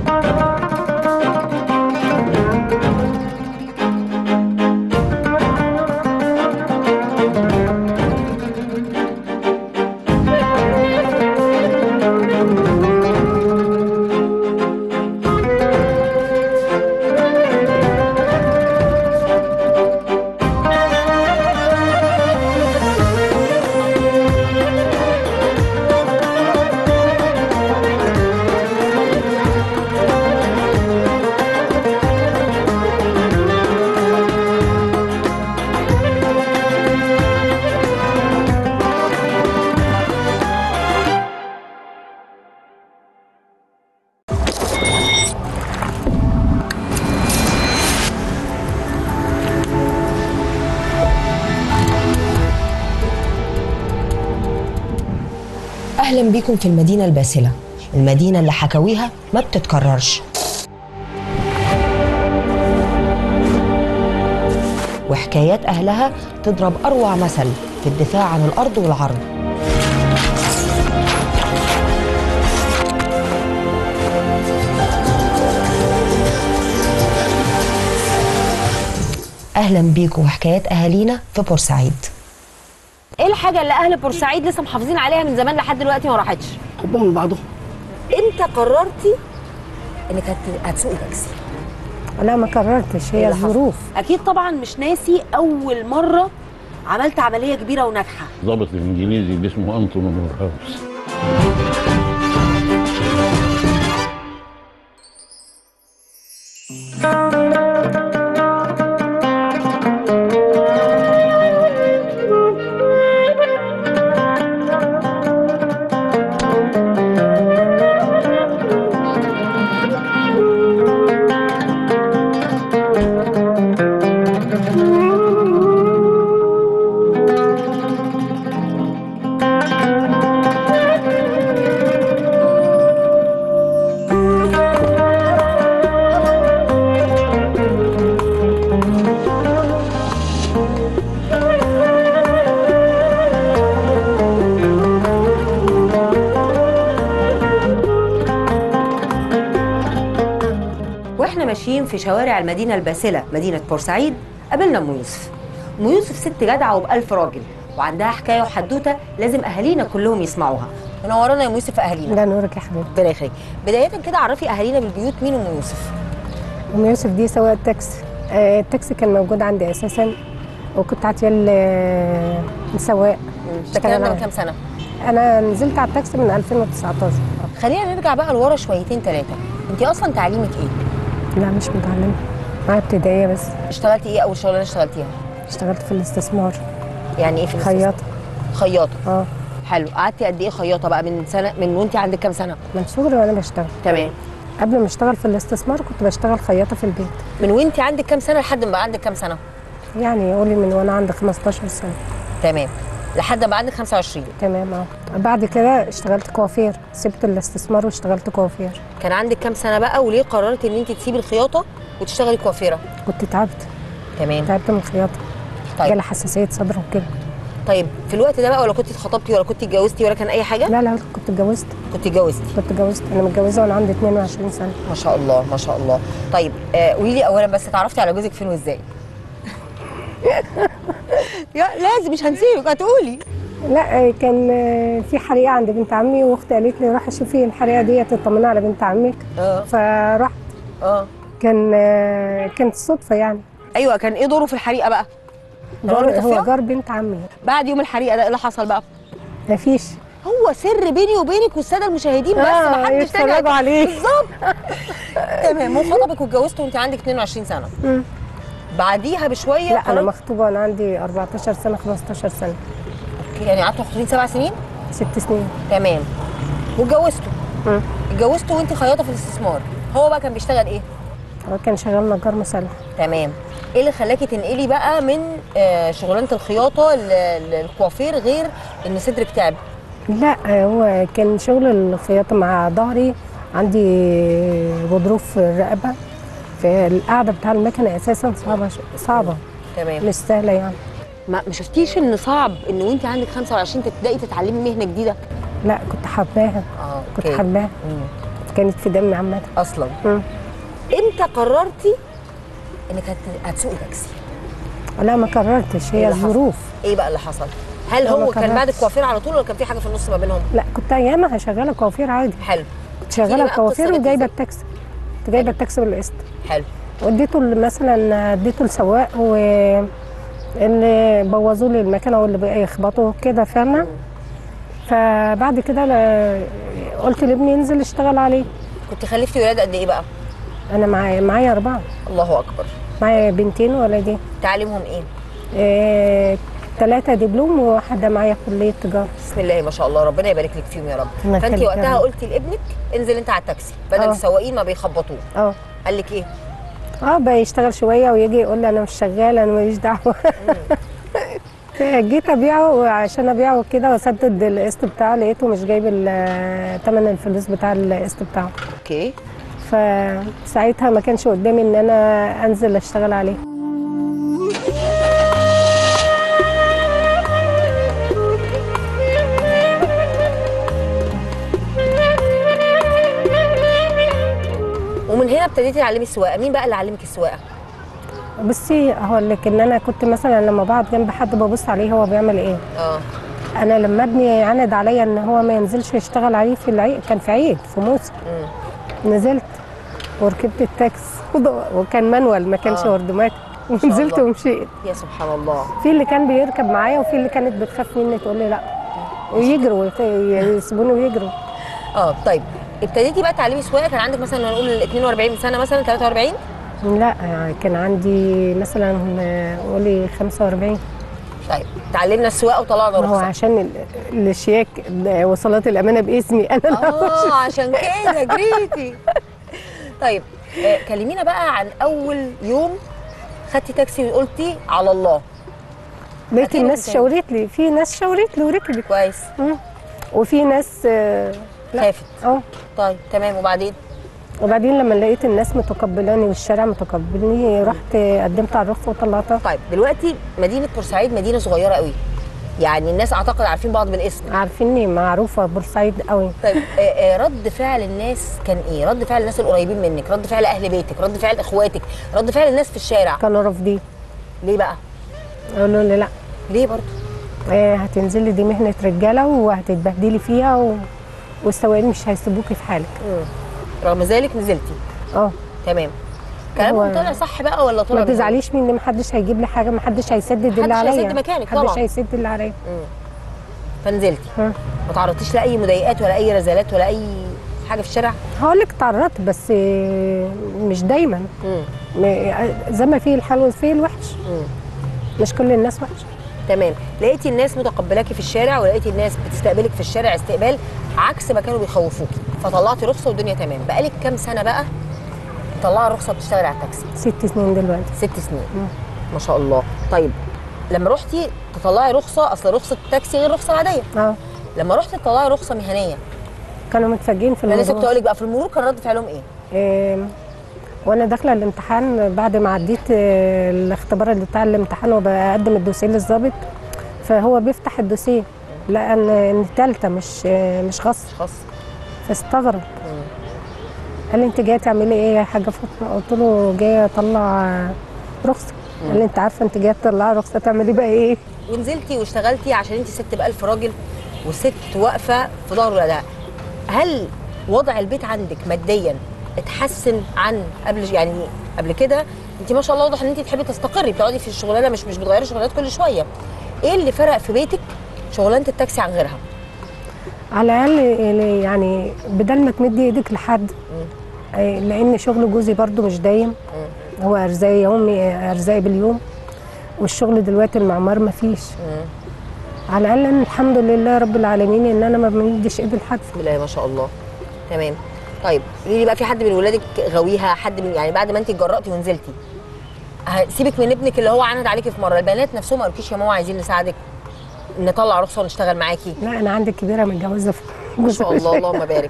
اهلا بيكم في المدينه الباسله المدينه اللي حكاويها ما بتتكررش وحكايات اهلها تضرب اروع مثل في الدفاع عن الارض والعرض اهلا بيكم وحكايات اهالينا في بورسعيد ايه الحاجه اللي اهل بورسعيد لسه محافظين عليها من زمان لحد دلوقتي ما راحتش حبهم من بعضهم امتى قررتي انك هت- هتسوقي تاكسي لا ما قررتش إيه هي اللي حصل؟ الظروف اكيد طبعا مش ناسي اول مره عملت عمليه كبيره وناجحه ضابط الانجليزي اللي اسمه انطون نورهاوس واحنا ماشيين في شوارع المدينه الباسله مدينه بورسعيد قابلنا ام يوسف ام يوسف ست جدعه وبألف راجل وعندها حكايه وحدوته لازم اهالينا كلهم يسمعوها منورانا يا ام يوسف في اهالينا ده نورك يا حبيبتي ربنا يخليك بدايه كده عرفي اهالينا بالبيوت مين ام يوسف ام يوسف دي سواق تاكسي آه، التاكسي كان موجود عندي اساسا وكنت عاطيه ل- لسواق ده الكلام ده من معايا. كام سنه انا نزلت على التاكسي من 2019 خلينا نرجع بقى لورا شويتين ثلاثه انت اصلا تعليمك ايه لا مش متعلمه معايا ابتدائيه بس اشتغلتي ايه اول شغلانه اشتغلتيها اشتغلت في الاستثمار يعني ايه في الاستثمار؟ خياطه خياطه اه حلو قعدتي قد ايه خياطه بقى من سنه من وانت عندك كام سنه من صغري وانا بشتغل تمام قبل ما اشتغل في الاستثمار كنت بشتغل خياطه في البيت من وانت عندك كام سنه لحد ما بقى عندك كام سنه يعني قولي من وانا عندي 15 سنه تمام لحد ما عندك 25 تمام اه بعد كده اشتغلت كوافير سبت الاستثمار واشتغلت كوافير كان عندك كام سنه بقى وليه قررت ان انت تسيبي الخياطه وتشتغلي كوافيره كنت تعبت تمام تعبت من الخياطه طيب. جالي حساسيه صدر وكده طيب في الوقت ده بقى ولا كنت اتخطبتي ولا كنت اتجوزتي ولا كان اي حاجه لا لا كنت اتجوزت كنت اتجوزتي كنت اتجوزت انا متجوزه وانا عندي 22 سنه ما شاء الله ما شاء الله طيب آه، قولي لي اولا بس اتعرفتي على جوزك فين وازاي يا لازم مش هنسيبك هتقولي لا كان في حريقه عند بنت عمي واختي قالت لي روحي شوفي الحريقه دي تطمني على بنت عمك اه فرحت اه كان كانت صدفه يعني ايوه كان ايه دوره في الحريقه بقى جار الراجل هو طفيها؟ جار بنت عمي بعد يوم الحريقه ده ايه اللي حصل بقى مفيش هو سر بيني وبينك والساده المشاهدين بس آه، ما حدش تاني يتفرجوا عليه. بالظبط تمام وخطبك واتجوزت وانت عندك 22 سنه مم. بعديها بشويه لا انا قررت- مخطوبه وانا عندي 14 سنه 15 سنه يعني قعدتوا مخطوبين سبع سنين ست سنين تمام واتجوزتوا مم. اتجوزتوا وانت خياطه في الاستثمار هو بقى كان بيشتغل ايه هو كان شغال نجار مسلح تمام ايه اللي خلاكي تنقلي بقى من آه، شغلانه الخياطه ل- للكوافير غير ان صدرك تعب لا هو كان شغل الخياطه مع ظهري عندي غضروف في الرقبه فالقعده بتاع المكنه اساسا صعبه صعبه تمام مش سهله يعني ما ما شفتيش ان صعب ان وانت عندك 25 تبداي تتعلمي مهنه جديده لا كنت حباها اه كنت أوكي. حباها مم. كانت في دمي عامه اصلا مم. امتى قررتي انك هت- هتسوقي تاكسي لا ما قررتش إيه هي اللي حصل؟ الظروف ايه بقى اللي حصل هل لا، هو ما كان بعد قررتش. الكوافير على طول ولا كان في حاجه في النص ما بينهم لا كنت ايامها شغاله كوافير عادي حلو كنت لي شغاله بقى كوافير القصة دي وجايبه إزاي؟ التاكسي كنت جايبه التاكسي بالقسط حلو وديته ل- مثلا اديته لسواق و اللي بوظوا لي المكنه واللي بقى يخبطوا كده فاهمه فبعد كده ل- قلت لابني ينزل يشتغل عليه كنت خلفتي ولاد قد ايه بقى انا معايا معايا اربعه الله اكبر معايا بنتين وولدين تعليمهم ايه إيه ثلاثه دبلوم وواحده معايا كليه تجاره بسم الله ما شاء الله ربنا يبارك لك فيهم يا رب الله فانت يخليك يا وقتها رب. قلتي لابنك انزل انت على التاكسي بدل آه. السواقين ما بيخبطوه اه قال لك ايه اه بقى يشتغل شويه ويجي يقول لي انا مش شغال انا ماليش دعوه جيت ابيعه وعشان ابيعه كده واسدد القسط بتاعه لقيته مش جايب ال- تمن الفلوس بتاع القسط بتاعه اوكي فساعتها ما كانش قدامي ان انا انزل اشتغل عليه ومن هنا ابتديتي تعلمي السواقه مين بقى اللي علمك السواقه بصي هقول لك ان انا كنت مثلا لما بقعد جنب حد ببص عليه هو بيعمل ايه اه انا لما ابني عند عليا ان هو ما ينزلش يشتغل عليه في العيد كان في عيد في موسم مم. نزلت وركبت التاكس وكان مانوال ما كانش آه. اوردوماتيك شاء ونزلت الله. ومشيت يا سبحان الله في اللي كان بيركب معايا وفي اللي كانت بتخاف مني تقول لي لا ويجروا ويت- يسيبوني ويجروا اه طيب ابتديتي بقى تعلمي سواقه كان عندك مثلا نقول 42 سنه مثلا 43 لا كان عندي مثلا آه، قولي 45 طيب تعلمنا السواقه وطلعنا ما هو رخصه عشان ال- الشياك ال- وصلات الامانه باسمي انا لا اه عشان كده جريتي طيب آه كلمينا بقى عن اول يوم خدتي تاكسي وقلتي على الله لقيت أكيد الناس كنت- شاورت لي في ناس شاورت لي وركبت كويس مم. وفي ناس آه، لا. خافت اه طيب تمام وبعدين وبعدين لما لقيت الناس متقبلاني والشارع متقبلني رحت قدمت على الرخصه وطلعتها طيب دلوقتي مدينه بورسعيد مدينه صغيره قوي يعني الناس اعتقد عارفين بعض بالاسم عارفيني معروفه بورسعيد قوي طيب آه، آه، رد فعل الناس كان ايه رد فعل الناس القريبين منك رد فعل اهل بيتك رد فعل اخواتك رد فعل الناس في الشارع كانوا رافضين ليه بقى قالوا لي لا ليه برضه آه، هتنزلي دي مهنه رجاله وهتتبهدلي فيها و... والسواقين مش هيسيبوكي في حالك رغم ذلك نزلتي اه تمام كلامهم هو- طلع صح بقى ولا طلع ما بهزار؟ تزعليش مني محدش هيجيب لي حاجه محدش هيسدد اللي محدش عليا هيسد مكانك محدش طبعا. هيسد اللي عليا فنزلتي ها. ما تعرضتيش لاي مضايقات ولا اي رزالات ولا اي حاجه في الشارع هقول لك تعرضت بس آه، مش دايما مم. م- زي ما فيه الحلو فيه الوحش مم. مش كل الناس وحشه تمام لقيتي الناس متقبلاكي في الشارع ولقيتي الناس بتستقبلك في الشارع استقبال عكس ما كانوا بيخوفوكي فطلعتي رخصه والدنيا تمام بقالك كام سنه بقى مطلعه رخصه بتشتغلي على التاكسي ست سنين دلوقتي ست سنين ما شاء الله طيب لما رحتي تطلعي رخصه اصل رخصه التاكسي غير الرخصه العاديه اه لما رحتي تطلعي رخصه مهنيه كانوا متفاجئين في انا لسه كنت الموضوع اقول لك بقى في المرور كان رد فعلهم ايه آم، وانا داخله الامتحان بعد ما عديت آه، الاختبار اللي بتاع الامتحان وبقدم الدوسيه للظابط فهو بيفتح الدوسيه لقى ان ان التالتة مش آه، مش غصر خاص فاستغرب قال لي انت جايه تعملي ايه يا حاجه فاطمه قلت له جايه اطلع آه، رخصه قال لي انت عارفه انت جايه تطلعي رخصه تعملي بقى ايه ونزلتي واشتغلتي عشان انت ست بألف راجل وست واقفه في ظهر ولادها هل وضع البيت عندك ماديا اتحسن عن قبل يعني قبل كده انت ما شاء الله واضح ان انت تحبي تستقري بتقعدي في الشغلانه مش مش بتغيري شغلانات كل شويه ايه اللي فرق في بيتك شغلانه التاكسي عن غيرها على الاقل يعني بدل ما تمدي ايدك لحد آه، لان شغل جوزي برضو مش دايم هو ارزاق يومي آه، ارزاق باليوم والشغل دلوقتي المعمار ما فيش على الاقل أنا الحمد لله رب العالمين ان انا ما بمدش ايدي لحد بسم الله ما شاء الله تمام طيب قولي لي بقى في حد من ولادك غاويها حد من يعني بعد ما انت اتجرأتي ونزلتي ه- سيبك من ابنك اللي هو عند عليكي في مره البنات نفسهم ما قالوكيش يا ماما عايزين نساعدك نطلع رخصه ونشتغل معاكي لا انا عندي كبيره متجوزه في ما شاء الله اللهم بارك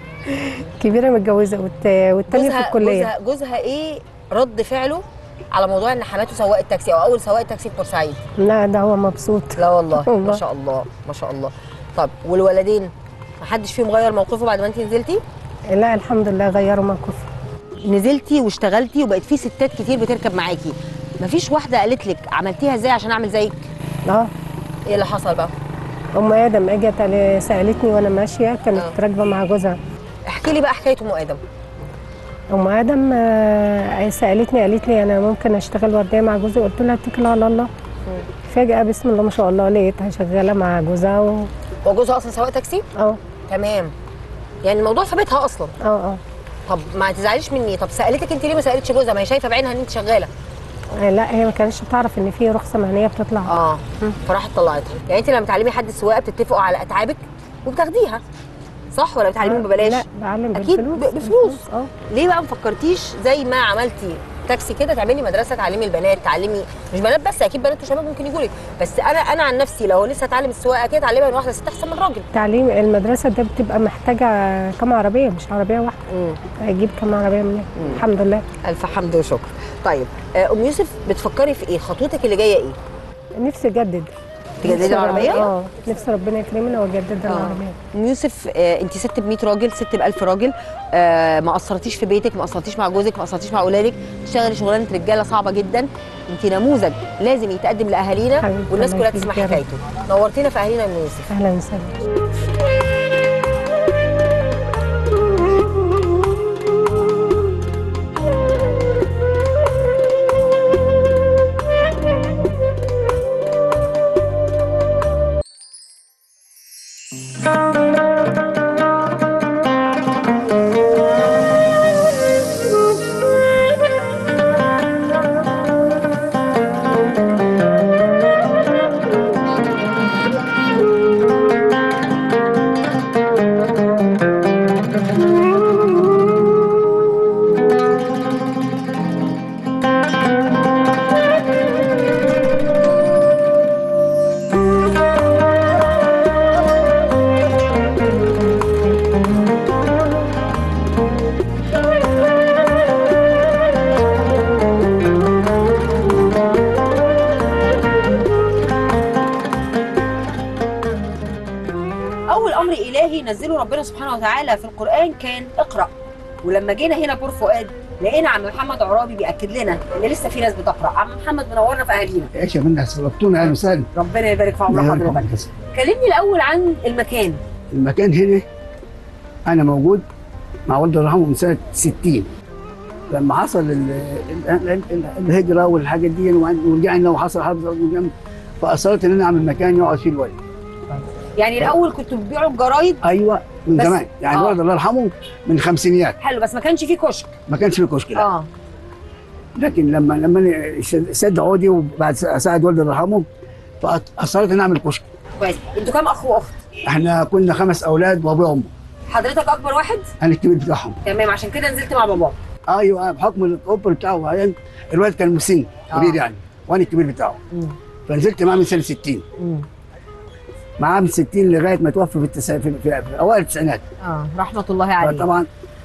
كبيره متجوزه والت... والتانيه في جوزها الكليه جوزها جوزها ايه رد فعله على موضوع ان حماته سواق التاكسي او اول سواق تاكسي في بورسعيد لا ده هو مبسوط لا والله ما والله. شاء الله ما شاء الله طب والولدين ما حدش فيهم غير موقفه بعد ما انت نزلتي لا الحمد لله غيروا موقف نزلتي واشتغلتي وبقت في ستات كتير بتركب معاكي مفيش واحده قالت لك عملتيها ازاي عشان اعمل زيك اه ايه اللي حصل بقى ام ادم اجت على- سالتني وانا ماشيه كانت آه. راكبه مع جوزها احكي لي بقى حكايه ام ادم ام ادم آه، سالتني قالت لي انا ممكن اشتغل ورديه مع جوزي قلت لها اتكل على الله فجاه بسم الله ما شاء الله لقيتها شغاله مع جوزها و... هو جوزها اصلا سواق تاكسي اه تمام يعني الموضوع في بيتها اصلا اه اه طب ما تزعليش مني طب سالتك انت ليه ما سالتش جوزها ما هي شايفه بعينها ان انت شغاله آه، لا هي ما كانتش تعرف ان في رخصه مهنيه بتطلع اه فراحت طلعتها يعني انت لما بتعلمي حد السواقه بتتفقوا على اتعابك وبتاخديها صح ولا بتعلميهم ببلاش لا بعلم أكيد بالفلوس ب- بفلوس. اه ليه بقى ما فكرتيش زي ما عملتي تاكسي كده تعملي مدرسه تعلمي البنات تعلمي مش بنات بس اكيد بنات وشباب ممكن يجوا لك بس انا انا عن نفسي لو لسه اتعلم السواقه اكيد اتعلمها من واحده ست احسن من راجل تعليم المدرسه ده بتبقى محتاجه كم عربيه مش عربيه واحده امم هيجيب كم عربيه منين الحمد لله الف حمد وشكر طيب آه، ام يوسف بتفكري في ايه خطوتك اللي جايه ايه نفسي اجدد تجددي نفسي- العربية؟ اه نفسي ربنا يكرمنا واجدد العربيه ام يوسف آه، انت ست ب 100 راجل ست ب 1000 راجل آه، ما قصرتيش في بيتك ما قصرتيش مع جوزك ما قصرتيش مع اولادك تشتغلي شغلانه رجاله صعبه جدا انت نموذج لازم يتقدم لاهالينا حبيبتي، والناس الله كلها تسمع يخليك يا رب. حكايته نورتينا في اهالينا يا ام يوسف اهلا وسهلا اول امر الهي نزله ربنا سبحانه وتعالى في القران كان اقرا ولما جينا هنا بور فؤاد لقينا عم محمد عرابي بياكد لنا ان لسه في ناس بتقرا عم محمد منورنا في اهالينا ايش يا بنت سبقتونا اهلا وسهلا ربنا يبارك في عمر حضرتك كلمني الاول عن المكان المكان هنا انا موجود مع والد الله يرحمه من سنه 60 لما حصل ال- ال- ال- ال- الهجره والحاجات دي وعن- ورجعنا وحصل حرب ورجعنا فاصرت ان انا اعمل مكان يقعد فيه الولد يعني الاول كنتوا بتبيعوا الجرايد ايوه من بس- زمان يعني آه. والد الله يرحمه من الخمسينيات حلو بس ما كانش فيه كشك ما كانش في كشك لا اه لكن لما لما أنا سد عودي وبعد اساعد والدي الله يرحمه فاصرت ان اعمل كشك كويس انتوا كام اخ واخت احنا كنا خمس اولاد وابويا وامي حضرتك اكبر واحد انا الكبير بتاعهم تمام عشان كده نزلت مع باباك ايوه بحكم الاوبر بتاعه وبعدين الولد كان مسن كبير آه. يعني وانا الكبير بتاعه فنزلت معاه من سنه 60 معاه من 60 لغايه ما توفى في, التسع... في, في, في اوائل التسعينات اه رحمه الله عليه فطبعا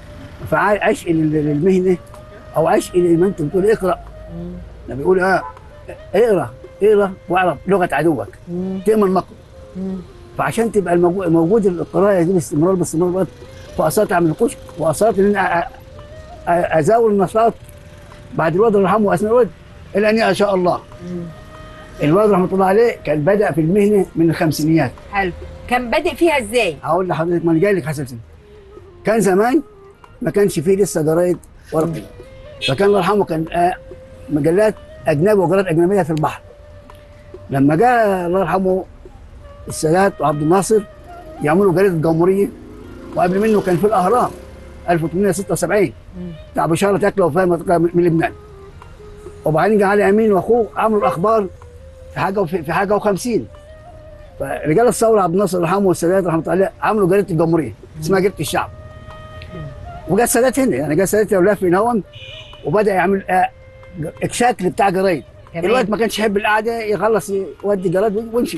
فعشق لل- للمهنه او عشق لما انت بتقول اقرا لما بيقول اه اقرا اقرا واعرف لغه عدوك تامن مقر فعشان تبقى الموجود موجود القرايه دي باستمرار باستمرار باستمرار، فاصرت اعمل كشك واصرت ان انا أ- أ- ازاول النشاط بعد الواد الله يرحمه واثناء الواد الى ان ان شاء الله الواد رحمه الله عليه كان بدا في المهنه من الخمسينيات حلو كان بادئ فيها ازاي هقول لحضرتك ما انا جاي لك حسب سنة. كان زمان ما كانش فيه لسه جرايد ورقي فكان الله يرحمه كان آه، مجلات اجنبي وجرايد اجنبيه في البحر لما جاء الله يرحمه السادات وعبد الناصر يعملوا جريده الجمهوريه وقبل منه كان في الاهرام 1876 بتاع بشاره تاكله وفاهم من لبنان وبعدين جه علي امين واخوه عملوا الاخبار في حاجه وفي في حاجه و50 فرجال الثوره عبد الناصر رحمه والسادات رحمه الله عليه عملوا جريده الجمهوريه اسمها جريده الشعب وجا السادات هنا يعني جا السادات لف من هون وبدا يعمل آه، اكشاك بتاع جرايد تمام. الوقت ما كانش يحب القعده يخلص يودي جراد ويمشي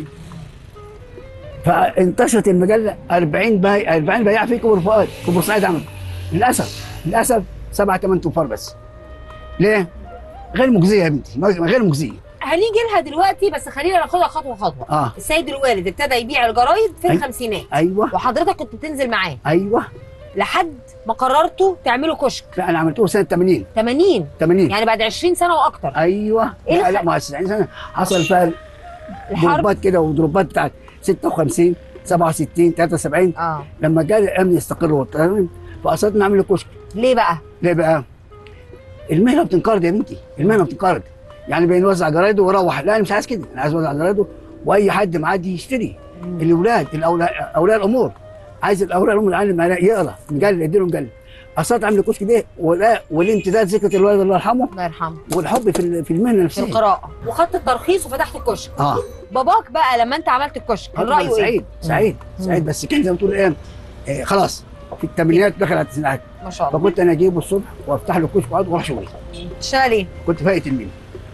فانتشرت المجله 40 باي 40 بياع في كبر فؤاد كبر سعيد عمل للاسف للاسف سبعة ثمان تنفار بس ليه؟ غير مجزيه يا بنتي غير مجزيه هنيجي لها دلوقتي بس خلينا ناخدها خطوه خطوه اه السيد الوالد ابتدى يبيع الجرايد في أي. الخمسينات ايوه وحضرتك كنت بتنزل معاه ايوه لحد ما قررتوا تعملوا كشك لا انا عملته سنه 80 80 80 يعني بعد 20 سنه واكتر ايوه إيه لا اللي لا ما 90 سنه حصل فيها الحرب دروبات كده ودروبات بتاعت 56 67 73 اه لما جاء الامن يستقر والطيران فاصرنا نعمل كشك ليه بقى ليه بقى؟ المهنه بتنقرض يا بنتي المهنه بتنقرض يعني بينوزع جرايده ويروح لا انا مش عايز كده انا عايز اوزع جرايده واي حد معدي يشتري الاولاد الاولاد اولياء الامور عايز الاولياء الامور يعلم يقرا مجلد اديله مجلد اصلا عامل الكشك ده ولا والامتداد ذكرى الوالد الله يرحمه الله يرحمه والحب في ال- في المهنه في نفسها القراءه وخدت الترخيص وفتحت الكشك اه باباك بقى لما انت عملت الكشك كان طبعاً رايه ايه سعيد سعيد سعيد بس كان زي ما تقول ايه آه، خلاص في الثمانينات دخل على التسعينات ما شاء الله فكنت انا اجيبه الصبح وافتح له كشك واقعد واروح شغلي تشتغل ايه كنت فايق المين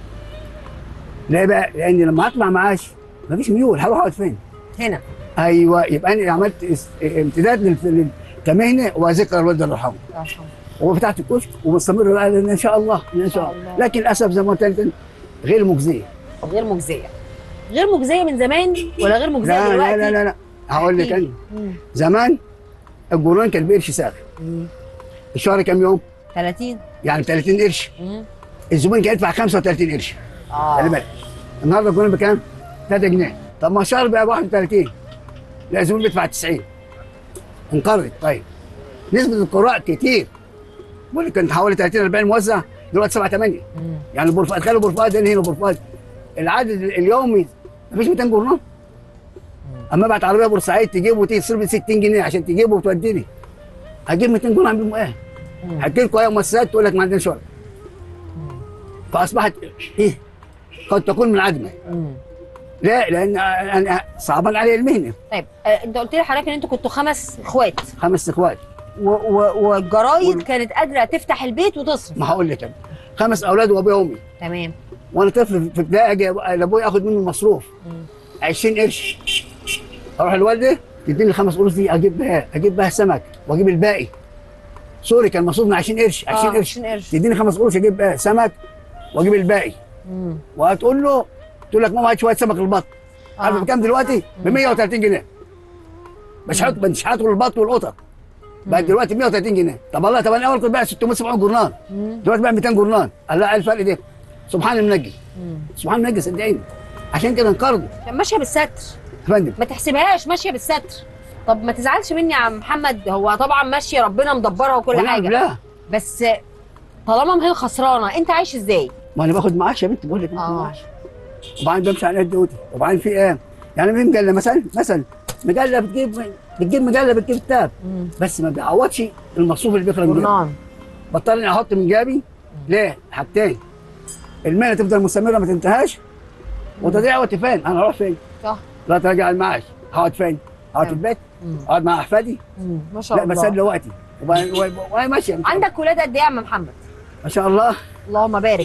ليه بقى؟ لان لما اطلع معاش مفيش ميول هروح اقعد فين؟ هنا ايوه يبقى انا عملت اس- امتداد لل- لل- كمهنه وذكرى الوالد الله يرحمه الله يرحمه وفتحت الكشك ومستمر بقى لأن ان شاء الله ان شاء الله لكن للاسف زي ما قلت لك غير مجزيه غير مجزيه غير مجزيه من زمان ولا غير مجزيه لا دلوقتي لا لا لا, لا. هقول لك احكي لي. انا مم. زمان الجرنان كان بقرش ساغ مم. الشهر كام يوم؟ 30 يعني 30 قرش مم. الزبون كان يدفع 35 قرش خلي اه بالك النهارده الجرنان بكام؟ 3 جنيه طب ما الشهر بقى ب 31 لا الزبون بيدفع 90 انقرضت طيب نسبه القراء كتير بقول لك كانت حوالي 30 40 موزع دلوقتي 7 8 مم. يعني البرفات خلوا البرفات هنا هنا البرفات العدد اليومي مفيش 200 جرنان اما بعت عربيه بورسعيد تجيبه وتيجي تصرف 60 جنيه عشان تجيبه وتوديني هتجيب 200 جرنان اعمل ايه؟ مم. هتجي لكم اي مؤسسات تقول لك ما عندناش شغل فاصبحت ايه؟ قد تكون منعدمه مم. لا لان انا صعبان علي المهنه طيب آه انت قلت لي حضرتك ان انتوا كنتوا خمس اخوات خمس اخوات و- و- والجرايد وال- كانت قادره تفتح البيت وتصرف ما هقول لك أنا. خمس اولاد وابويا وامي تمام وانا طفل في ابتدائي اجي لابويا اخد منه المصروف مم. 20 قرش اروح الوالده تديني الخمس قروش دي اجيب بها اجيب بها سمك واجيب الباقي سوري كان مصروفنا 20 قرش 20 آه، قرش 20 قرش. تديني خمس قروش اجيب بها سمك واجيب الباقي مم. وهتقول له تقول لك ماما هات شويه سمك البط عارف آه. بكام دلوقتي؟ ب 130 جنيه مش هات مش هاتوا البط والقطط بقت دلوقتي 130 جنيه طب والله طب انا اول كنت بقى 670 جرنان مم. دلوقتي بقى 200 جرنان الله ايه الفرق ده سبحان المنجي مم. سبحان المنجي صدقيني عشان كده انقرضوا كان ماشيه بالستر يا فندم ما تحسبهاش ماشيه بالستر طب ما تزعلش مني يا عم محمد هو طبعا ماشيه ربنا مدبرها وكل ونعم حاجه بالله بس طالما ما هي خسرانه انت عايش ازاي؟ ما انا باخد معاش يا بنت بقول لك باخد آه. معاش وبعدين بمشي على قد قوتي وبعدين في ايه يعني في مجله مثلا مثلا مجله بتجيب بتجيب مجله بتجيب كتاب مم. بس ما بيعوضش المصروف اللي بيخرج منه جرنان بضطر اني احط من جابي ليه؟ حاجتين المهنه تفضل مستمره ما تنتهاش وتضيع وقت فين؟ انا اروح فين؟ صح لا تراجع المعاش هقعد فين؟ اقعد في البيت؟ مم. اقعد مع احفادي؟ مم. ما شاء لا الله بسلي وقتي وبعدين- وبعدين- وهي ماشيه عندك ولاد قد ايه يا عم محمد؟ ما شاء الله اللهم بارك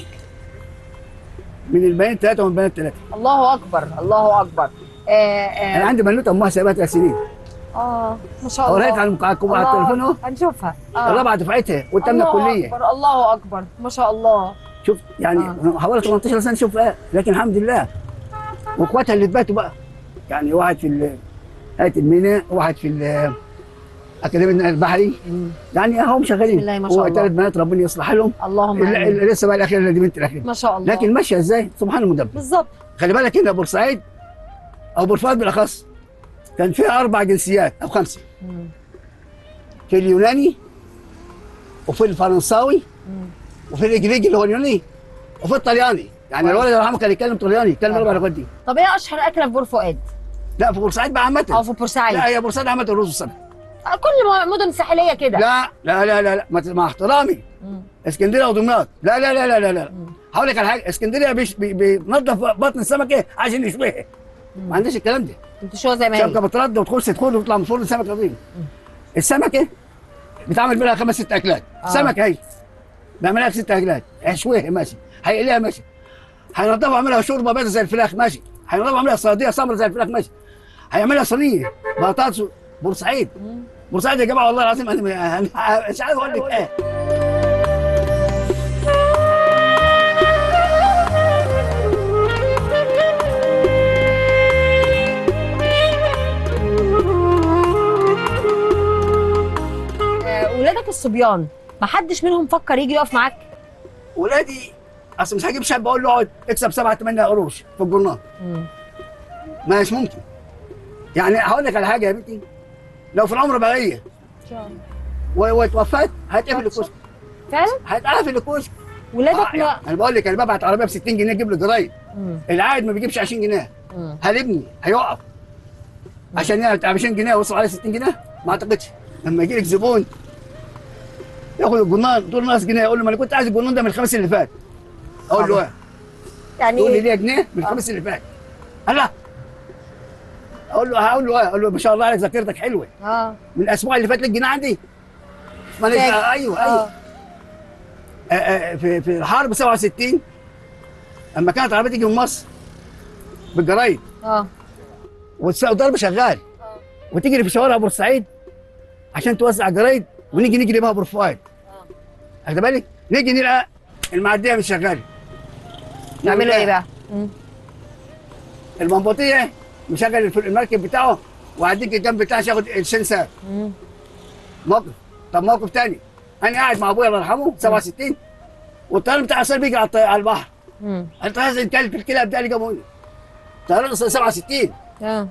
من البنات ثلاثه ومن البنات ثلاثه الله اكبر الله اكبر آه انا آه, عندي بنوته امها سايبها ثلاث سنين آه. ما شاء قريت الله على المك- على التليفون اهو هنشوفها آه. الرابعه دفعتها وتمنا الله الكليه اكبر الله اكبر ما شاء الله شوف يعني آه. حوالي 18 سنه شوف ايه لكن الحمد لله واخواتها اللي اتباتوا بقى يعني واحد في ال- هيئه الميناء واحد في ال- اكاديميه النقل البحري مم. يعني هم شغالين بسم الله ما شاء الله. وثلاث بنات ربنا يصلح لهم اللهم ال- آمين. ال- لسه بقى الاخيره اللي دي بنت الاخيره ما شاء الله لكن ماشيه ازاي سبحان المدبر بالظبط خلي بالك هنا بورسعيد او بورفؤاد بالاخص كان فيها اربع جنسيات او خمسه مم. في اليوناني وفي الفرنساوي وفي الانجليزي اللي هو اليوناني وفي الطلياني يعني كويس. الولد الله يرحمه كان يتكلم طلياني يتكلم آه. الاربع لغات دي طب ايه اشهر اكله في بور فؤاد لا في بورسعيد بقى عامه او في بورسعيد لا هي بورسعيد عامه الرز والسمك آه، كل مدن ساحليه كده لا لا لا لا, لا. ما ت- مع احترامي مم. اسكندريه ودمياط لا لا لا لا لا, لا. هقول لك على حاجه اسكندريه بيش- بي- بينظف بطن السمك ايه عشان يشويها ما عندناش الكلام ده انتوا شو زي ما شبكه هي بترد وتخش تدخل وتطلع من الفرن سمك نظيف السمك ايه بيتعمل منها خمس ست اكلات آه. سمك هي بيعملها ست اكلات هيشويها ماشي هيقليها ماشي هينضفها يعملها شوربه بيضه زي الفراخ ماشي هينضفها يعملها صياديه سمرا زي الفراخ ماشي هيعملها صينيه بطاطس بورسعيد بورسعيد يا جماعه والله العظيم انا أنا مش عارف اقول لك ايه الصبيان ما حدش منهم فكر يجي يقف معاك ولادي اصل مش هجيب شاب اقول له اقعد اكسب 7 8 قروش في الجورنال مش ممكن يعني هقول لك على حاجه يا بنتي لو في العمر بقيه و- واتوفت هتقفل الكشك فعلا هتقفل الكشك ولادك آه، لا انا بقول لك انا ببعت عربيه ب 60 جنيه تجيب لي جرايد مم. العائد ما بيجيبش 20 جنيه مم. هل ابني هيقف عشان يعمل 20 جنيه ويوصل عليه 60 جنيه ما اعتقدش لما يجي لك زبون ياخد الجنان تقول له ناقص جنيه يقول له ما انا كنت عايز الجنان ده من الخمس اللي فات اقول له ايه يعني يقول لي إيه؟ ليه جنيه من الخمس اللي فات الله اقول له هقول له ايه اقول له ما شاء الله عليك ذاكرتك حلوه اه من الاسبوع اللي فات لك جنيه عندي ما فاكر. انا ايوه ايوه آه. آه، آه، في في الحرب 67 اما كانت عربيه تيجي من مصر بالجرايد اه والس- والضرب شغال وتجري في شوارع بورسعيد عشان توزع جرايد ونيجي نجري بها بورفؤاد واخد بالك؟ نيجي نلقى المعديه مش شغاله يعملوا ايه بقى؟ مم. المنبطيه مشغل الف- المركب بتاعه وهديك الجنب بتاعه عشان ياخد الشن ساب مم. موقف طب موقف تاني انا قاعد مع ابويا الله يرحمه 67 والطيران بتاع اسرائيل بيجي على الط- على البحر مم. انت عايز الكلب الكلاب ده اللي جابوني طيران 67 اه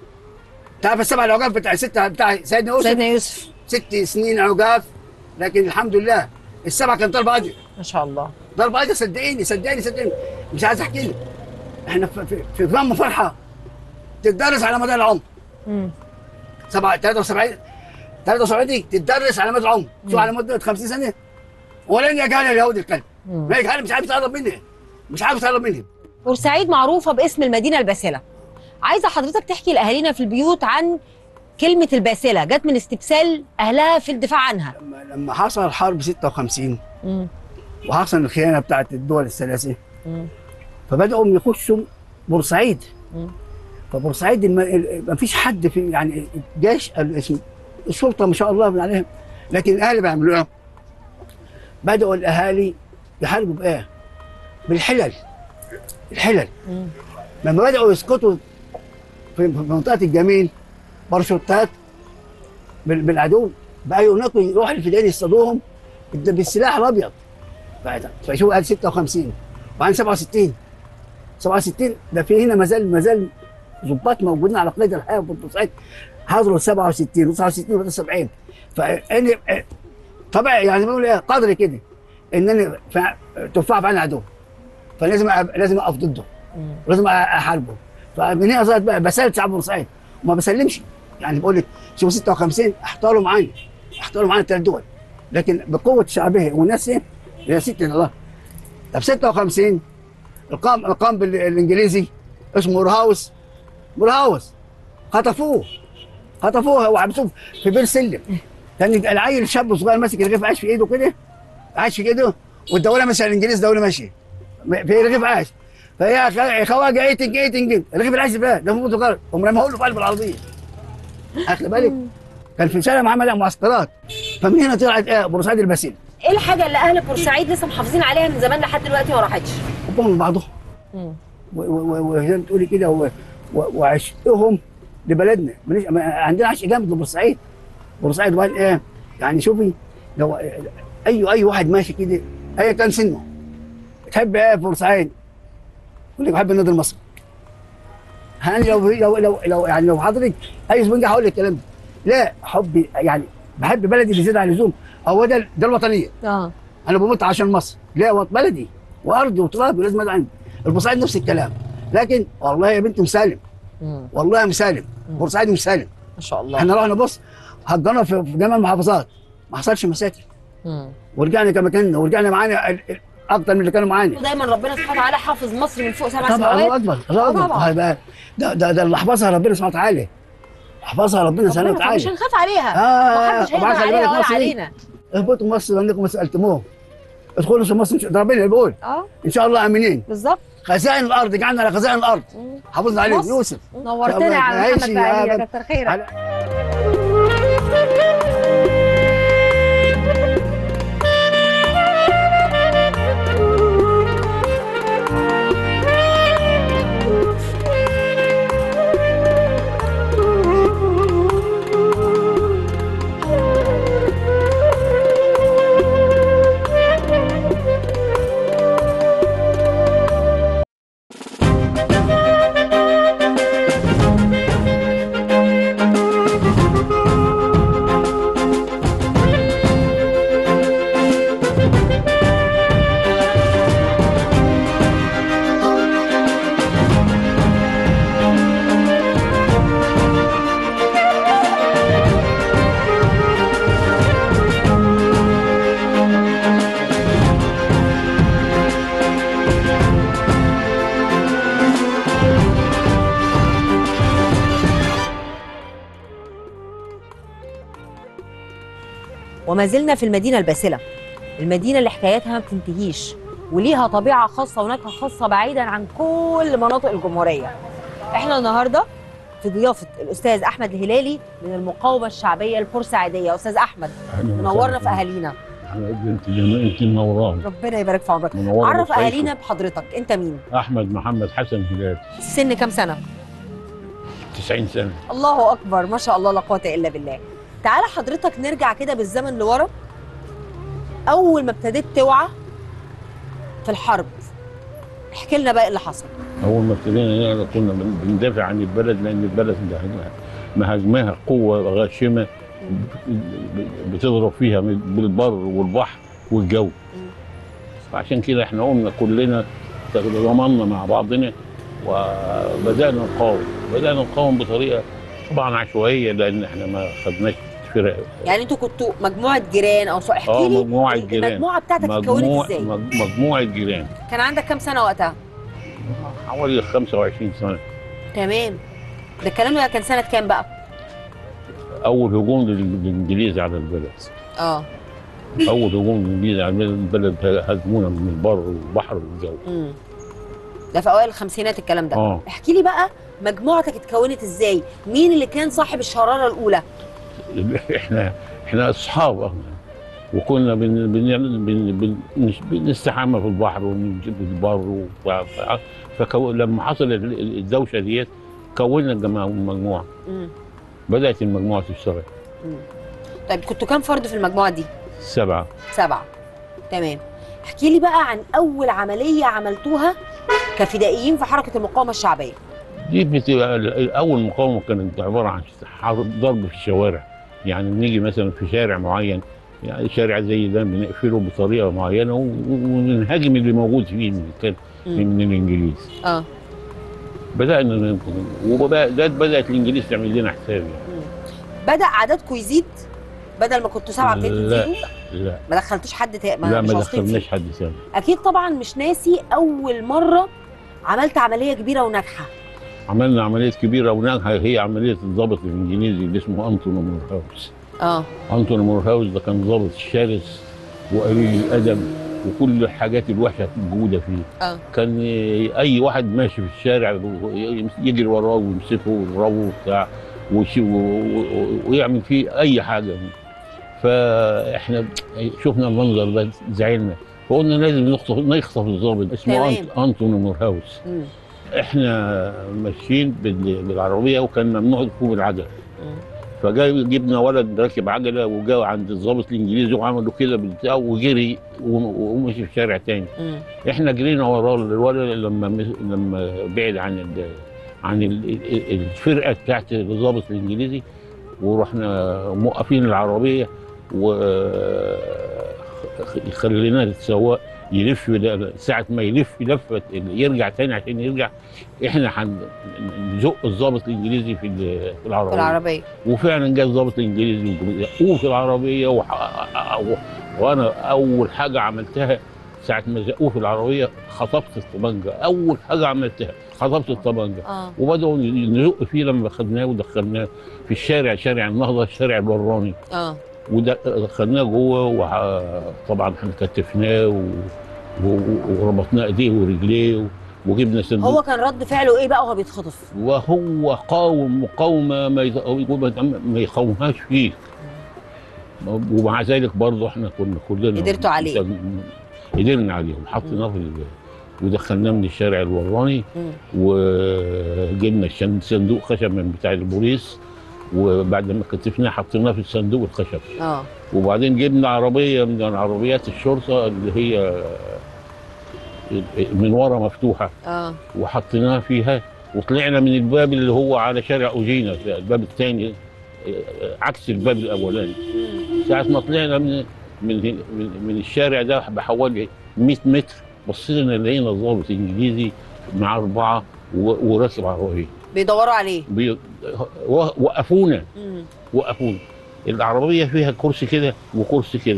تعرف السبع العقاب بتاع ستة بتاع سيدنا يوسف سيدنا يوسف ست سنين عقاب لكن الحمد لله السبعه كان ضرب اجر ما شاء الله ضرب اجر صدقيني صدقيني صدقيني مش عايز احكي لك احنا في في, في ضم فرحه تتدرس على مدى العمر مم. سبعة 73 73 دي تتدرس على مدى العمر شو على مده 50 سنه ولن يجهل اليهود الكلب مم. ما يجهل مش عارف يتقرب مني مش عارف يتقرب مني بورسعيد معروفه باسم المدينه الباسله عايزه حضرتك تحكي لاهالينا في البيوت عن كلمه الباسله جت من استبسال اهلها في الدفاع عنها لما لما حصل حرب 56 مم. وحصل الخيانه بتاعت الدول الثلاثه مم. فبداوا يخشوا بورسعيد مم. فبورسعيد الم- ال- ما فيش حد في يعني الجيش الاسم الشرطه ما شاء الله من عليهم لكن الاهالي بيعملوا ايه؟ بداوا الاهالي يحاربوا بايه؟ بالحلل الحلل مم. لما بداوا يسقطوا في في منطقه الجميل باراشوتات بال- بالعدو بقى ينقوا يروحوا الفدائيين يصطادوهم بال- بالسلاح الابيض بعد- فشوف قال 56 وبعدين 67 67 ده في هنا ما زال ما زال ضباط موجودين على قيد الحياه في بورسعيد حضروا 67 و69 و70 فاني طبعا يعني بيقول ايه قدري كده ان انا ف- تفاح في عين عدو فلازم أ- لازم اقف ضده مم. ولازم أ- احاربه فمن هنا صارت بقى بسالت شعب بورسعيد وما بسلمش يعني بقول لك شوف 56 احتاروا معانا احتاروا معانا ثلاث دول لكن بقوه شعبه والناس ايه يا ستي الله طب 56 القام القام بالانجليزي اسمه مورهاوس مورهاوس خطفوه خطفوه وحبسوه في بير سلم كان العيل الشاب الصغير ماسك الرغيف عايش في ايده كده عايش في ايده والدوله ماشيه الانجليز دوله ماشيه في رغيف عايش فهي خ- خواجه ايتنج ايتنج الرغيف العيش ده ده مو غلط هم رموه له في قلب العربيه اخد بالك كان في شارع محمد علي معسكرات فمن هنا طلعت ايه بورسعيد الباسيل ايه الحاجه اللي اهل بورسعيد لسه محافظين عليها من زمان لحد دلوقتي ما راحتش حبهم لبعضهم مم. و- و- و- وزي ما تقولي كده و- و- وعشقهم لبلدنا ماليش ما- عندنا عشق جامد لبورسعيد بورسعيد وقال ايه يعني شوفي لو اي اي واحد ماشي كده ايا كان سنه تحب ايه في بورسعيد يقول لك بحب النادي المصري انا لو لو لو, لو يعني لو حضرتك اي زبون جه هقول لك الكلام ده لا حبي يعني بحب بلدي بزياده عن اللزوم هو ده ده الوطنيه اه انا بموت عشان مصر لا وط بلدي وارضي وترابي ولازم ادعم البورسعيد نفس الكلام لكن والله يا بنت مسالم مم. والله مسالم بورسعيد مسالم ما شاء الله احنا رحنا بص هجرنا في في جميع المحافظات ما حصلش مشاكل مم. ورجعنا كما كنا ورجعنا معانا ال- ال- اكتر من اللي كانوا معانا ودايما ربنا سبحانه وتعالى حافظ مصر من فوق سبع طبعا الله سماوات اكبر الله اكبر طبعا. هيبقى ده ده ده اللي حفظها ربنا سبحانه وتعالى حفظها ربنا سبحانه ربنا مش وتعالى هنخاف عليها آه، محدش طبعاً هيقدر خلي عليها بالك ولا مصر دي. علينا اهبطوا مصر لانكم ما سالتموه ادخلوا في مصر ده ربنا اللي بيقول اه ان شاء الله امنين بالظبط خزائن الارض جعلنا على خزائن الارض مم. حافظنا عليه مصر. يوسف نورتنا يا عم عيشي محمد يا بقى بنت. كتر خيرك على- وما زلنا في المدينة الباسلة المدينة اللي حكاياتها ما بتنتهيش وليها طبيعة خاصة ونكهة خاصة بعيدا عن كل مناطق الجمهورية احنا النهاردة في ضيافة الأستاذ أحمد الهلالي من المقاومة الشعبية البورسعيدية أستاذ أحمد منورنا في أهالينا انت انت منوران ربنا يبارك في عمرك منورة عرف بخيركم. أهالينا بحضرتك أنت مين؟ احمد محمد حسن هلال سن كام سنة؟ 90 سنه الله اكبر ما شاء الله لا قوه الا بالله تعالى حضرتك نرجع كده بالزمن لورا اول ما ابتديت توعى في الحرب احكي لنا بقى ايه اللي حصل اول ما ابتدينا نقرا كنا بن- بندافع عن البلد لان البلد ده مهاجماها قوه غاشمه بتضرب فيها بالبر والبحر والجو فعشان كده احنا قمنا كلنا تضامنا مع بعضنا وبدانا نقاوم بدانا نقاوم بطريقه طبعا عشوائيه لان احنا ما خدناش فرق يعني انتوا كنتوا مجموعه جيران او صح احكي اه لي مجموعه جيران المجموعه بتاعتك اتكونت مجموع ازاي مج- مجموعه جيران كان عندك كام سنه وقتها حوالي 25 سنه تمام ده الكلام ده كان سنه كام بقى اول هجوم لل- للانجليز على البلد اه اول هجوم للانجليز على البلد هزمونا من البر والبحر والجو امم ده في اوائل الخمسينات الكلام ده اه احكي لي بقى مجموعتك اتكونت ازاي مين اللي كان صاحب الشراره الاولى احنا احنا اصحاب احنا وكنا بن بن بن بن نش- بنستحمى في البحر ونجيب البر وف- فكو لما حصل ال- الدوشه ديت كونا الجماعه مجموعه امم بدات المجموعه تشتغل طيب كنتوا كام فرد في المجموعه دي سبعه سبعة تمام احكي لي بقى عن أول عملية عملتوها كفدائيين في حركة المقاومة الشعبية دي بتبقى ال- اول مقاومه كانت عباره عن حرب- ضرب في الشوارع يعني بنيجي مثلا في شارع معين يعني شارع زي ده بنقفله بطريقه معينه و- ونهاجم اللي موجود فيه من كان مم. من الانجليز اه بدانا ن- وبدات بدات الانجليز تعمل لنا حساب يعني. بدأ عددكم يزيد بدل ما كنتوا سبعة ابتديتوا لا. تزيدوا لا ما دخلتوش حد تا... لا مش ما واثقين فيه. دخلناش حد ثاني أكيد طبعا مش ناسي أول مرة عملت عملية كبيرة وناجحة عملنا عمليه كبيره وناجحه هي عمليه الضابط الانجليزي اللي اسمه انتوني مورهاوس اه انتوني مورهاوس ده كان ضابط شرس وقليل الادب وكل الحاجات الوحشه موجوده فيه اه كان اي واحد ماشي في الشارع يجري وراه ويمسكه ويضربه وبتاع ويشي- و- و- ويعمل فيه اي حاجه فاحنا شفنا المنظر ده زعلنا فقلنا لازم نخطف نخطف الضابط اسمه تمام. أنت- انتوني مورهاوس مم. احنا ماشيين بال- بالعربيه وكان ممنوع ركوب العجل مم. فجاي جبنا ولد راكب عجله وجا عند الضابط الانجليزي وعملوا كده بالبتاع وجري وم- ومشي في شارع تاني مم. احنا جرينا وراه الولد لما مس- لما بعد عن ال عن ال- ال- الفرقه بتاعت الضابط الانجليزي ورحنا موقفين العربيه و خلينا السواق يلف ده- ساعة ما يلف لفة يرجع تاني عشان يرجع احنا هنزق الضابط الانجليزي في ال- في العربية في العربية وفعلا جه الضابط الانجليزي زقوه في العربيه وح... و... وانا اول حاجه عملتها ساعه ما زقوه في العربيه خطفت الطبنجه اول حاجه عملتها خطفت الطبنجه اه وبداوا نزق فيه لما خدناه ودخلناه في الشارع شارع النهضه الشارع الوراني اه ودخلناه جوه وطبعا احنا كتفناه و... و... وربطناه ايديه ورجليه وجبنا صندوق هو كان رد فعله ايه بقى وهو بيتخطف وهو قاوم مقاومه ما يت- ما يقاومهاش فيه ومع ذلك برضه احنا كنا كلنا قدرتوا عليه. قدرنا عليهم حطيناه في ال- ودخلناه من الشارع الوراني مم. وجبنا الشن- صندوق خشب من بتاع البوليس وبعد ما كتفناه حطيناه في الصندوق الخشب اه وبعدين جبنا عربيه من عربيات الشرطه اللي هي من ورا مفتوحه اه وحطيناها فيها وطلعنا من الباب اللي هو على شارع أوجينا الباب الثاني عكس الباب الاولاني ساعه ما طلعنا من من من, من الشارع ده بحوالي 100 متر بصينا لقينا ضابط انجليزي مع اربعه و- وراكب عربيه بيدوروا عليه بي- و- وقفونا مم. وقفونا العربيه فيها كرسي كده وكرسي كده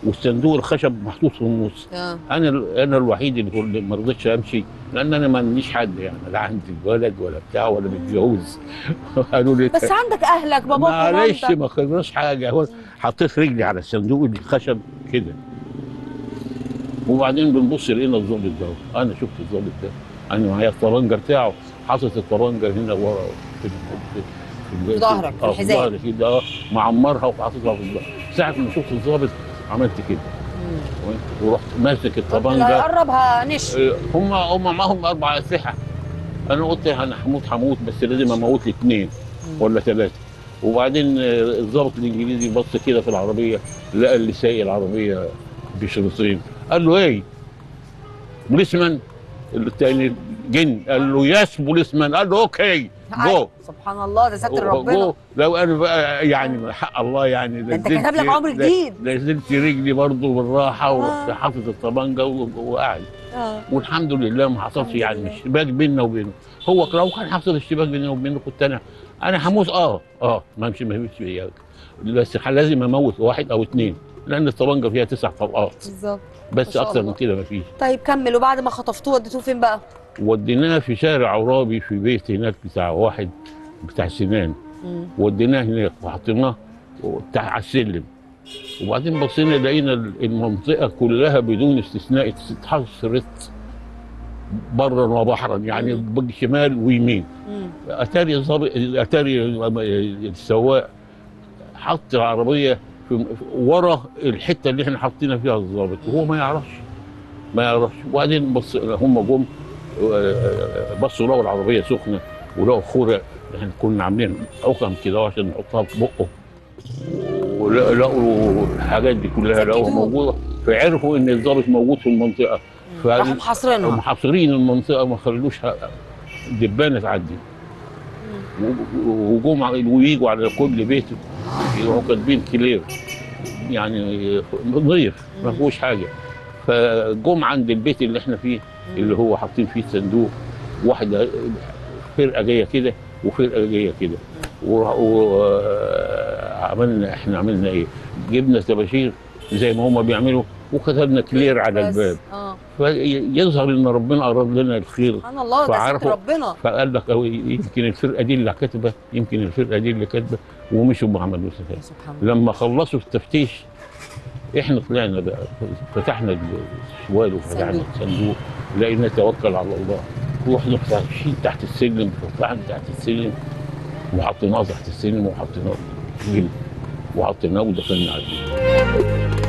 والصندوق الخشب محطوط في النص اه انا انا الوحيد اللي كل- ما رضيتش امشي لان انا ما عنديش حد يعني لا عندي ولد ولا بتاع ولا متجوز قالوا لي بس عندك اهلك باباك معلش ومامتك ما خلصناش حاجه هو حطيت رجلي على الصندوق الخشب كده وبعدين بنبص لقينا الظابط ده انا شفت الظابط ده انا معايا الطرنجه بتاعه حاطط الطرنجه هنا ورا في في في ظهرك، في آه، الحذاء. ظهري كده اه معمرها وحاططها في الظهر ساعه ما شفت الظابط عملت كده ورحت ماسك اللي الطبنجه هيقرب هنش هم هم معاهم اربع اسلحه انا قلت انا هموت هموت بس لازم اموت لي اثنين ولا ثلاثه وبعدين آه، الضابط الانجليزي بص كده في العربيه لقى اللي سايق العربيه بشريطين قال له ايه بوليسمان الثاني جن قال له يس بوليسمان قال له اوكي جو سبحان الله ده ستر ربنا جو. لو انا بقى يعني حق الله يعني ده انت كتب لك عمر جديد. نزلت رجلي برضه بالراحه ورحت آه. حاطط الطبنجه و- وقاعد اه والحمد لله ما حصلش الحمد يعني لله. اشتباك بيننا وبينه هو لو كان حصل اشتباك بيننا وبينه كنت انا انا هموت اه اه ما مش ما فيش فيها. بس لازم اموت واحد او اثنين لان الطبنجه فيها تسع طلقات بالظبط ما بس شاء اكتر الله. من كده ما فيش طيب كمل وبعد ما خطفتوه وديتوه فين بقى؟ وديناه في شارع عرابي في بيت هناك بتاع واحد بتاع سنان مم. وديناه هناك وحطيناه بتاع على السلم وبعدين بصينا لقينا المنطقه كلها بدون استثناء اتحصرت برا وبحرا يعني شمال ويمين مم. اتاري الظابط اتاري السواق حط العربيه في ورا الحته اللي احنا حاطينها فيها الظابط وهو ما يعرفش ما يعرفش وبعدين بص هم جم آه، بصوا لقوا العربيه سخنه ولقوا خرق احنا كنا عاملين حكم كده عشان نحطها في بقه ولقوا الحاجات دي كلها لقوها سكتوه. موجوده فعرفوا ان الظابط موجود في المنطقه راحوا محاصرينها محاصرين المنطقه ما خلوش دبانه تعدي و- وجم على- ويجوا على كل بيت يروحوا كاتبين كلير يعني نظيف ما فيهوش حاجه فجم عند البيت اللي احنا فيه اللي هو حاطين فيه صندوق واحده فرقه جايه كده وفرقه جايه كده وعملنا احنا عملنا ايه؟ جبنا طباشير زي ما هم بيعملوا وكتبنا كلير على بس. الباب اه فيظهر ان ربنا اراد لنا الخير سبحان الله ده ست فعرفوا- ربنا فقال لك أو يمكن الفرقه دي اللي كاتبه يمكن الفرقه دي اللي كاتبه ومشوا ما عملوش كده سبحان الله لما خلصوا التفتيش احنا طلعنا بقى فتحنا الشوال وفتحنا صندوق. الصندوق لقينا توكل على الله رحنا فاتحين تحت السلم فتحنا تحت السلم وحطيناه تحت السلم وحطيناه في الجلد وحطيناه ودخلنا عليه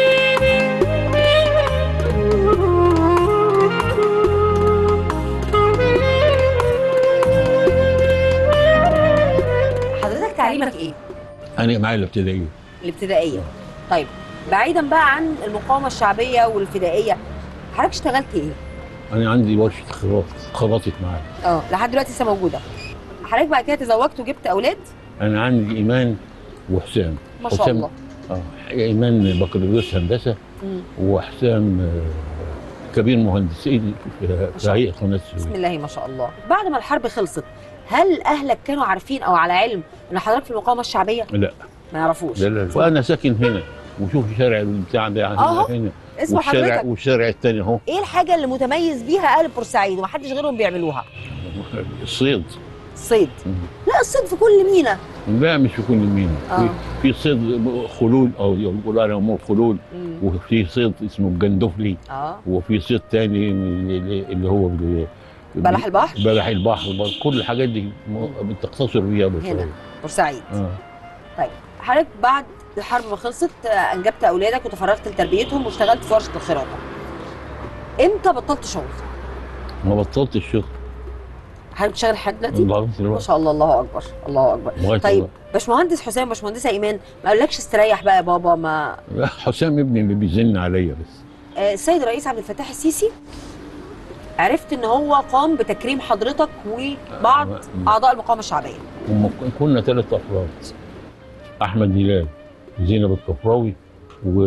حضرتك تعليمك ايه؟ انا معايا الابتدائيه الابتدائيه طيب بعيدا بقى عن المقاومه الشعبيه والفدائيه حضرتك اشتغلت ايه؟ انا عندي ورشه خراط خرطت معايا اه لحد دلوقتي لسه موجوده حضرتك بعد كده تزوجت وجبت اولاد انا عندي ايمان وحسام ما شاء حسام- الله اه ايمان بكالوريوس هندسه مم. وحسام آه، كبير مهندسين في في شاء هيئه قناه بسم السويس الله ما شاء الله بعد ما الحرب خلصت هل اهلك كانوا عارفين او على علم ان حضرتك في المقاومه الشعبيه لا ما يعرفوش لا لا وانا ساكن هنا وشوف الشارع بتاع ده أهو. هنا اسم والشارع حضرتك والشارع الثاني اهو ايه الحاجه اللي متميز بيها اهل بورسعيد ومحدش غيرهم بيعملوها الصيد الصيد مم. لا الصيد في كل مينا لا مش في كل مينا آه. في في صيد خلول او يقولوا عليه امور خلول وفي صيد اسمه الجندفلي اه وفي صيد تاني اللي اللي هو بال- بلح البحر بلح البحر كل الحاجات دي م- بتقتصر بيها بس هنا. بورسعيد اه طيب حضرتك بعد الحرب ما خلصت آه، انجبت اولادك وتفرغت لتربيتهم واشتغلت في ورشه الخراطه امتى بطلت شغل ما بطلت الشغل حضرتك بتشتغل لحد دلوقتي الله ما يسلمك. شاء الله الله اكبر الله اكبر لغاية طيب الله. باشمهندس حسام باشمهندسه ايمان ما قالكش استريح بقى يا بابا ما لا، حسام ابني اللي بيزن عليا بس آه، السيد الرئيس عبد الفتاح السيسي عرفت ان هو قام بتكريم حضرتك وبعض آه. اعضاء المقاومه الشعبيه هم كنا ثلاث افراد احمد هلال زينب الكفراوي و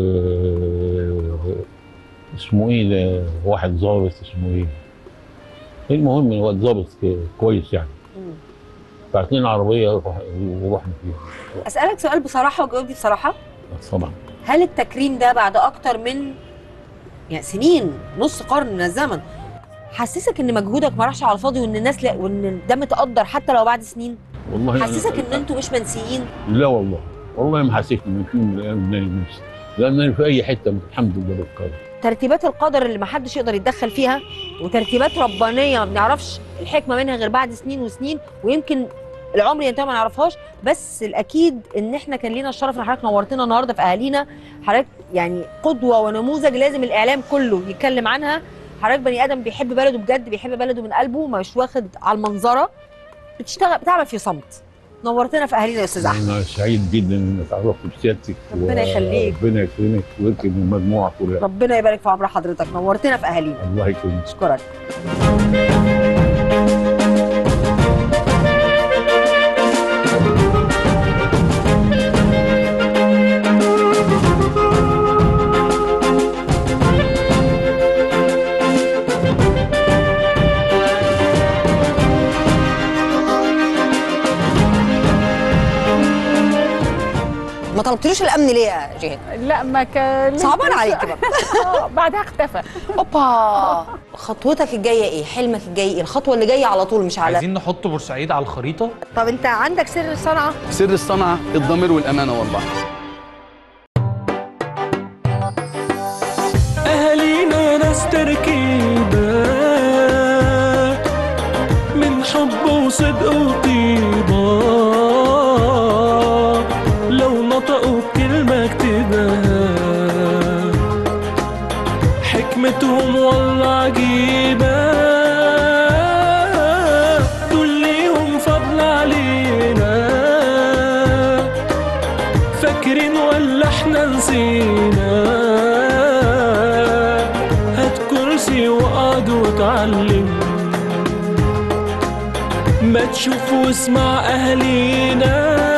اسمه ايه ده واحد ظابط اسمه ايه المهم هو ظابط ك- كويس يعني مم. بعتين عربيه روح- ورحنا فيها اسالك سؤال بصراحه وجاوبني بصراحه طبعا هل التكريم ده بعد اكتر من يعني سنين نص قرن من الزمن حسسك ان مجهودك ما راحش على الفاضي وان الناس لا وان ده متقدر حتى لو بعد سنين والله أنا- حسسك ان انتوا مش منسيين لا والله والله ما حسيت ان في يوم من الايام انني منسي لان أنا في اي حته الحمد لله بالقدر ترتيبات القدر اللي ما حدش يقدر يتدخل فيها وترتيبات ربانيه ما بنعرفش الحكمه منها غير بعد سنين وسنين ويمكن العمر ينتهي ما نعرفهاش بس الاكيد ان احنا كان لينا الشرف ان حضرتك نورتنا النهارده في اهالينا حضرتك يعني قدوه ونموذج لازم الاعلام كله يتكلم عنها حضرتك بني ادم بيحب بلده بجد بيحب بلده من قلبه مش واخد على المنظره بتشتغل بتعمل في صمت نورتنا في اهالينا يا استاذ احمد انا سعيد جدا ان اتعرفت بسيادتك ربنا يخليك. ربنا يكرمك ويكرم المجموعه كلها ربنا يبارك في عمر حضرتك نورتنا في اهالينا الله يكرمك اشكرك ما طلبتلوش الامن ليه يا جهاد؟ لا ما كان صعبان عليك بقى آه، بعدها اختفى اوبا خطوتك الجايه ايه؟ حلمك الجاي ايه؟ الخطوه اللي جايه على طول مش على عايزين نحط بورسعيد على الخريطه طب انت عندك سر الصنعه؟ سر الصنعة الضمير والأمانة والله أهالينا ناس تركيبة من حب وصدق وطيبة لو نطقوا بكلمة اكتبها حكمتهم والله عجيبة دول ليهم فضل علينا فاكرين ولا احنا نسينا هات كرسي واقعد واتعلم ما تشوف واسمع اهالينا